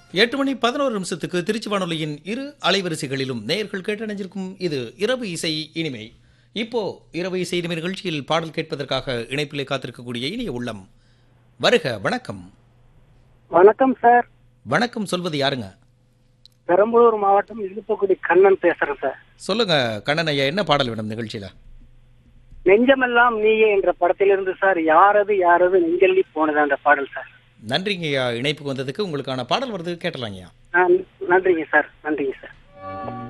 எட்டு மணி பதினோரு நிமிஷத்துக்கு திருச்சி வானொலியின் இரு அலைவரிசைகளிலும் நேயர்கள் கேட்டணிஞ்சிருக்கும் இது இரவு இசை இனிமை இப்போ இரவு இசை இனிமை நிகழ்ச்சியில் பாடல் கேட்பதற்காக இணைப்பிலே காத்திருக்கக்கூடிய இனிய உள்ளம் வருக வணக்கம் வணக்கம் சார் வணக்கம் சொல்வது யாருங்க பெரம்பலூர் மாவட்டம் இழுப்பக்குடி கண்ணன் பேசுறேன் சார் சொல்லுங்க கண்ணன் ஐயா என்ன பாடல் வேணும் நிகழ்ச்சியில நெஞ்சமெல்லாம் நீயே என்ற படத்திலிருந்து சார் யாரது யாரது நெஞ்சல்லி போனது அந்த பாடல் சார் நன்றிங்க ஐயா இணைப்புக்கு வந்ததுக்கு உங்களுக்கான பாடல் வருது கேட்டலாங்கய்யா ஆ, நன்றிங்க சார் நன்றிங்க சார்